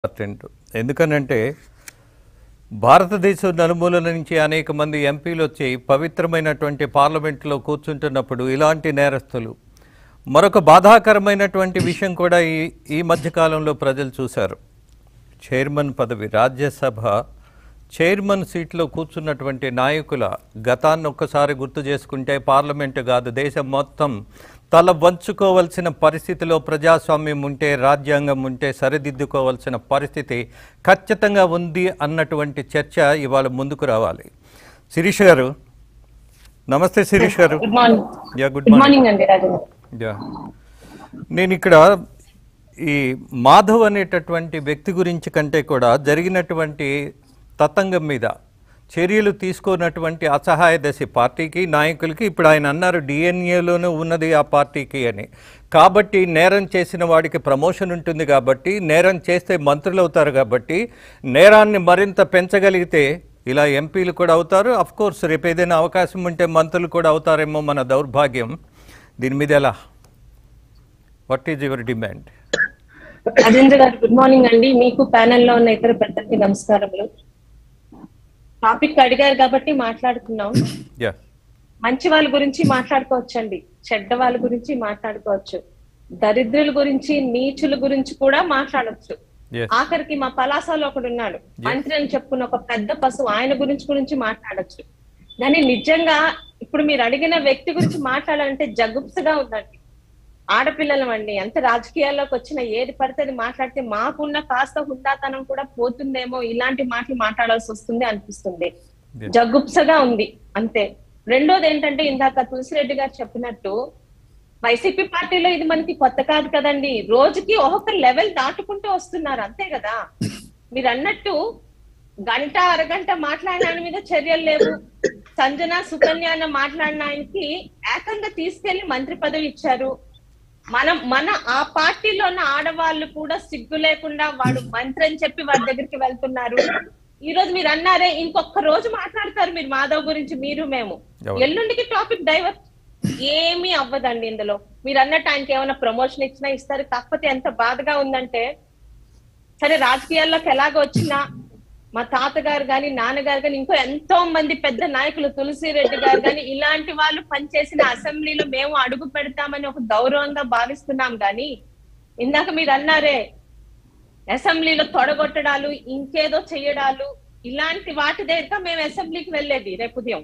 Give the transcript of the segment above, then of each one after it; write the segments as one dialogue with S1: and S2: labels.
S1: Important ఎందుకనంటే భారతదేశం నలుమూలల నుంచి అనేక మంది ఎంపీలు వచ్చి పవిత్రమైనటువంటి పార్లమెంట్లో కూర్చుంటున్నప్పుడు ఇలాంటి నేరస్తులు మరొక బాధాకరమైనటువంటి విషయం కూడా ఈ ఈ మధ్యకాలంలో ప్రజలు చూశారు చైర్మన్ పదవి రాజ్యసభ చైర్మన్ సీట్లో కూర్చున్నటువంటి నాయకుల గతాన్ని ఒక్కసారి గుర్తు చేసుకుంటే పార్లమెంటు కాదు దేశం మొత్తం తల వంచుకోవలసిన పరిస్థితిలో ప్రజాస్వామ్యం ఉంటే రాజ్యాంగం ఉంటే సరిదిద్దుకోవాల్సిన పరిస్థితి ఖచ్చితంగా ఉంది అన్నటువంటి చర్చ ఇవాళ ముందుకు రావాలి శిరీష్ గారు నమస్తే Sirish garu
S2: good morning
S1: ya good
S2: good
S1: morning
S2: morning అండి రాజేంద్ర
S1: యా నేను ఇక్కడ ఈ మాధవ్ అనేటటువంటి వ్యక్తి గురించి కంటే కూడా జరిగినటువంటి తతంగం మీద చర్యలు తీసుకున్నటువంటి అసహాయ దశ పార్టీకి నాయకులకి ఇప్పుడు ఆయన అన్నారు డిఎన్ఏలోనూ ఉన్నది ఆ పార్టీకి అని కాబట్టి నేరం చేసిన వాడికి ప్రమోషన్ ఉంటుంది కాబట్టి నేరం చేస్తే మంత్రులు అవుతారు కాబట్టి నేరాన్ని మరింత పెంచగలిగితే ఇలా ఎంపీలు కూడా అవుతారు అఫ్ కోర్స్ రేపు ఏదైనా అవకాశం ఉంటే మంత్రులు కూడా అవుతారేమో మన దౌర్భాగ్యం దీని మీద ఎలా what is your demand
S2: Rajendra garu good morning అండి మీకు ప్యానెల్ లో ఉన్న ఇతర పెద్దలకి నమస్కారములు టాపిక్ అడిగారు కాబట్టి మాట్లాడుతున్నాం
S1: యా
S2: మంచి వాళ్ళ గురించి మాట్లాడుకోవచ్చండి చెడ్డ వాళ్ళ గురించి మాట్లాడుకోవచ్చు దరిద్రుల గురించి నీచుల గురించి కూడా మాట్లాడొచ్చు
S1: ఎస్
S2: ఆఖరికి మా పలాసలో ఒకడు ఉన్నాడు మంత్రి అని చెప్పుకున్న ఒక పెద్ద పశువు ఆయన గురించి గురించి మాట్లాడొచ్చు కానీ నిజంగా ఇప్పుడు మీరు అడిగిన వ్యక్తి గురించి మాట్లాడాలంటే జగుప్సగా ఉందండి ఆడపిల్లలం అండి ఎంత రాజకీయాల్లోకి వచ్చిన ఏది పడితే అది మాట్లాడితే మాకున్న కాస్త హుందాతనం కూడా పోతుందేమో ఇలాంటి మాటలు మాట్లాడాల్సి వస్తుంది అనిపిస్తుంది
S1: Yes.
S2: జగుప్సగా ఉంది అంతే రెండోది ఏంటంటే ఇందాక తులసిరెడ్డి గారు చెప్పినట్టు వైసీపీ పార్టీలో ఇది మనకి కొత్త కాదు కదండి రోజుకి ఒక్కొక్క లెవెల్ దాటుకుంటూ వస్తున్నారు అంతే కదా మీరు అన్నట్టు గంట అరగంట మాట్లాడిన ఆయన మీద చర్యలు లేవు సంజన సుకన్య అన్న మాట్లాడిన ఆయనకి ఏకంగా తీసుకెళ్లి మంత్రి పదవి ఇచ్చారు మనం మన ఆ పార్టీలో ఉన్న ఆడవాళ్ళు కూడా సిగ్గు లేకుండా వాడు మంత్రి అని చెప్పి వాడి దగ్గరికి వెళ్తున్నారు ఈ రోజు మీరు అన్నారే ఇంకొక రోజు మాట్లాడతారు మీరు మాధవ్ గురించి మీరు మేము
S1: ఎవరు?
S2: ఎల్లుండికి టాపిక్ డైవర్ట్ ఏమీ అవ్వదండి ఇందులో మీరు అన్నట్టు ఆయనకి ఏమైనా ప్రమోషన్ ఇచ్చినా ఇస్తారు కాకపోతే ఎంత బాధగా ఉందంటే సరే రాజకీయాల్లోకి ఎలాగ వచ్చినా మా తాతగారు గాని నాన్నగారు గాని ఇంకో ఎంతో మంది పెద్ద నాయకులు తులసి రెడ్డి గారు గాని ఇలాంటి వాళ్ళు పనిచేసిన అసెంబ్లీలో మేము అడుగు పెడతామని ఒక గౌరవంగా భావిస్తున్నాం గాని ఇందాక మీరు అన్నారే అసెంబ్లీలో తొడగొట్టడాలు ఇంకేదో చెయ్యడాలు ఇలాంటి వాటి దగ్గర మేము అసెంబ్లీకి వెళ్ళేది రేపు ఉదయం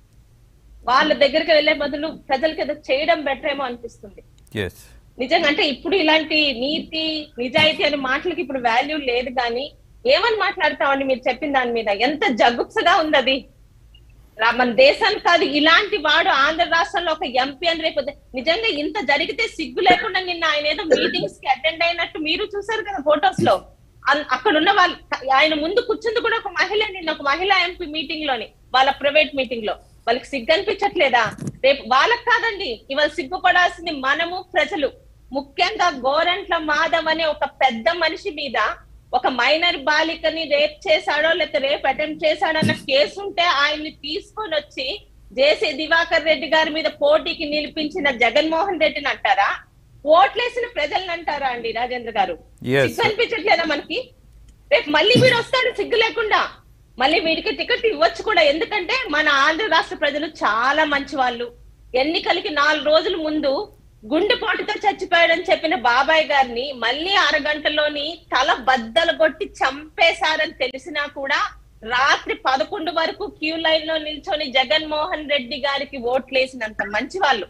S2: వాళ్ళ దగ్గరికి వెళ్లే బదులు ప్రజలకి ఏదో చేయడం బెటర్ ఏమో అనిపిస్తుంది
S1: ఎస్
S2: నిజంగా అంటే ఇప్పుడు ఇలాంటి నీతి నిజాయితీ అనే మాటలకి ఇప్పుడు వాల్యూ లేదు కానీ ఏమని మాట్లాడతామండి మీరు చెప్పిన దాని మీద ఎంత జగుప్సగా ఉంది అది రా- మన దేశానికి కాదు ఇలాంటి వాడు ఆంధ్ర రాష్ట్రంలో ఒక ఎంపీ అని రేపు నిజంగా ఇంత జరిగితే సిగ్గు లేకుండా నిన్న ఆయన ఏదో మీటింగ్స్ కి అటెండ్ అయినట్టు మీరు చూసారు కదా ఫొటోస్ లో అన్- అక్కడ ఉన్న వాళ్ళు ఆయన ముందు కూర్చుంది కూడా ఒక మహిళ నిన్న ఒక మహిళా ఎంపీ మీటింగ్ లోని వాళ్ళ ప్రైవేట్ మీటింగ్ లో వాళ్ళకి సిగ్గు అనిపించట్లేదా రేపు వాళ్ళకి కాదండి ఇవాళ సిగ్గుపడాల్సింది మనము ప్రజలు ముఖ్యంగా గోరంట్ల మాధవ్ అనే ఒక పెద్ద మనిషి మీద ఒక మైనర్ బాలికని రేప్ చేశాడో లేకపోతే రేప్ అటెంప్ట్ చేశాడో అన్న కేసు ఉంటే ఆయన్ని తీసుకొని వచ్చి జేసీ దివాకర్ రెడ్డి గారి మీద పోటీకి నిలిపించిన జగన్మోహన్ రెడ్డిని అంటారా ఓట్లేసిన ప్రజల్ని అంటారా అండి రాజేంద్ర గారు
S1: Yes.
S2: సిగ్గు అనిపించట్లేదా మనకి రేపు మళ్ళీ వీడు వస్తాడు సిగ్గు లేకుండా మళ్ళీ వీడికి టికెట్ ఇవ్వచ్చు కూడా ఎందుకంటే మన ఆంధ్ర రాష్ట్ర ప్రజలు చాలా మంచి వాళ్ళు ఎన్నికలకి నాలుగు రోజుల ముందు గుండెపోటుతో చచ్చిపోయాడని చెప్పిన బాబాయ్ గారిని మళ్ళీ అరగంటలోని తల బద్దలు కొట్టి చంపేశారని తెలిసినా కూడా రాత్రి పదకొండు వరకు క్యూ లైన్ లో నిల్చొని జగన్మోహన్ రెడ్డి గారికి ఓట్లేసినంత మంచి వాళ్ళు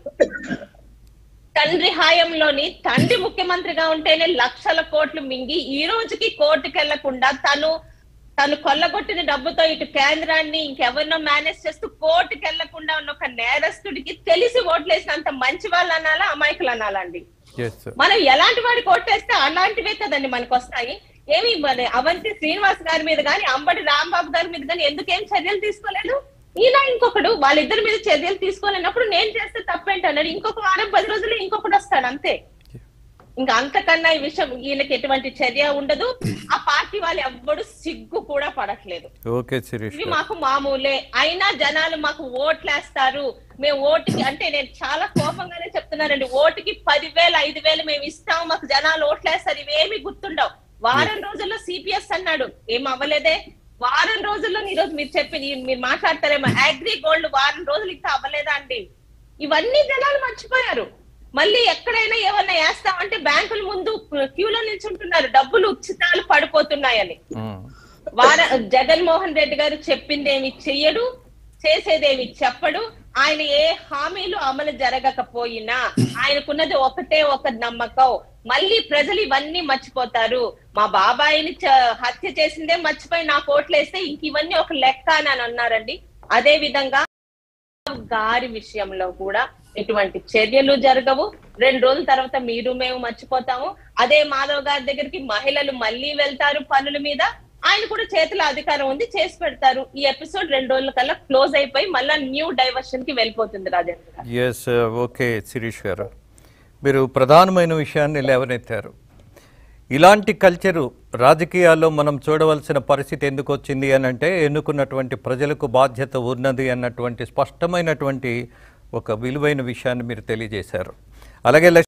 S2: తండ్రి హాయంలోని తండ్రి ముఖ్యమంత్రిగా ఉంటేనే లక్షల కోట్లు మింగి ఈ రోజుకి కోర్టుకు వెళ్లకుండా తను తను కొల్లగొట్టిన డబ్బుతో ఇటు కేంద్రాన్ని ఇంకెవరినో మేనేజ్ చేస్తూ కోర్టుకు వెళ్లకుండా ఉన్న ఒక నేరస్తుడికి తెలిసి ఓట్లేసినంత మంచి వాళ్ళు అనాలా అమాయకులు అనాలండి
S1: ఎస్
S2: మనం ఎలాంటి వాడికి ఓటేస్తే అలాంటివే కదండి మనకు వస్తాయి ఏమి మన అవంతి శ్రీనివాస్ గారి మీద కానీ అంబటి రాంబాబు గారి మీద కానీ ఎందుకేం చర్యలు తీసుకోలేదు ఈయన ఇంకొకడు వాళ్ళిద్దరి మీద చర్యలు తీసుకోలేనప్పుడు నేను చేస్తే తప్పేంటన్నాడు ఇంకొక వారం పది రోజులు ఇంకొకటి వస్తాడు అంతే ఇంకా అంతకన్నా ఈ విషయం ఈయనకి ఎటువంటి చర్య ఉండదు ఆ పార్టీ వాళ్ళు ఎవ్వడు సిగ్గు కూడా పడట్లేదు
S1: ఓకే శిరీష్
S2: ఇవి
S1: గారు
S2: మాకు మామూలే అయినా జనాలు మాకు ఓట్లేస్తారు మేము ఓటుకి అంటే నేను చాలా కోపంగానే చెప్తున్నానండి ఓటుకి పదివేలు ఐదు వేలు మేము ఇస్తాం మాకు జనాలు ఓట్లేస్తారు ఇవేమి గుర్తుండవు వారం రోజుల్లో సిపిఎస్ అన్నాడు ఏం అవ్వలేదే వారం రోజుల్లో ఈ రోజు మీరు చెప్పి మీరు మాట్లాడతారేమో అగ్రి గోల్డ్ వారం రోజులు ఇంకా అవ్వలేదా అండి ఇవన్నీ జనాలు మర్చిపోయారు మళ్ళీ ఎక్కడైనా ఏమన్నా వేస్తామంటే బ్యాంకుల ముందు క్యూలో నిల్చుంటున్నారు డబ్బులు ఉచితాలు పడిపోతున్నాయని
S1: ఉమ్.
S2: వార జగన్మోహన్ రెడ్డి గారు చెప్పిందేమి చెయ్యడు చేసేదేమి చెప్పడు ఆయన ఏ హామీలు అమలు జరగకపోయినా ఆయనకున్నది ఒకటే ఒక నమ్మకం మళ్ళీ ప్రజలు ఇవన్నీ మర్చిపోతారు మా బాబాయిని చ- హత్య చేసిందే మర్చిపోయి నాకు ఓట్లేస్తే ఇంక ఇవన్నీ ఒక లెక్క అని అని అన్నారండి అదే విధంగా గారి విషయంలో కూడా ఎటువంటి చర్యలు జరగవు రెండు రోజుల తర్వాత మీరు మేము మర్చిపోతాము అదే మాధవ్ గారి దగ్గరికి మహిళలు మళ్ళీ వెళ్తారు పనుల మీద ఆయన కూడా చేతిలో అధికారం ఉంది చేసి పెడతారు ఈ ఎపిసోడ్ రెండు రోజుల కల్లా క్లోజ్ అయిపోయి మళ్ళా న్యూ డైవర్షన్ కి వెళ్ళిపోతుంది రాజేంద్ర గారు
S1: ఎస్ ఓకే శిరీష్ గారు మీరు ప్రధానమైన విషయాన్ని లేవనెత్తారు ఇలాంటి కల్చరు రాజకీయాల్లో మనం చూడవలసిన పరిస్థితి ఎందుకు వచ్చింది అని అంటే ఎన్నుకున్నటువంటి ప్రజలకు బాధ్యత ఉన్నది అన్నటువంటి స్పష్టమైనటువంటి ఒక విలువైన విషయాన్ని మీరు తెలియజేశారు అలాగే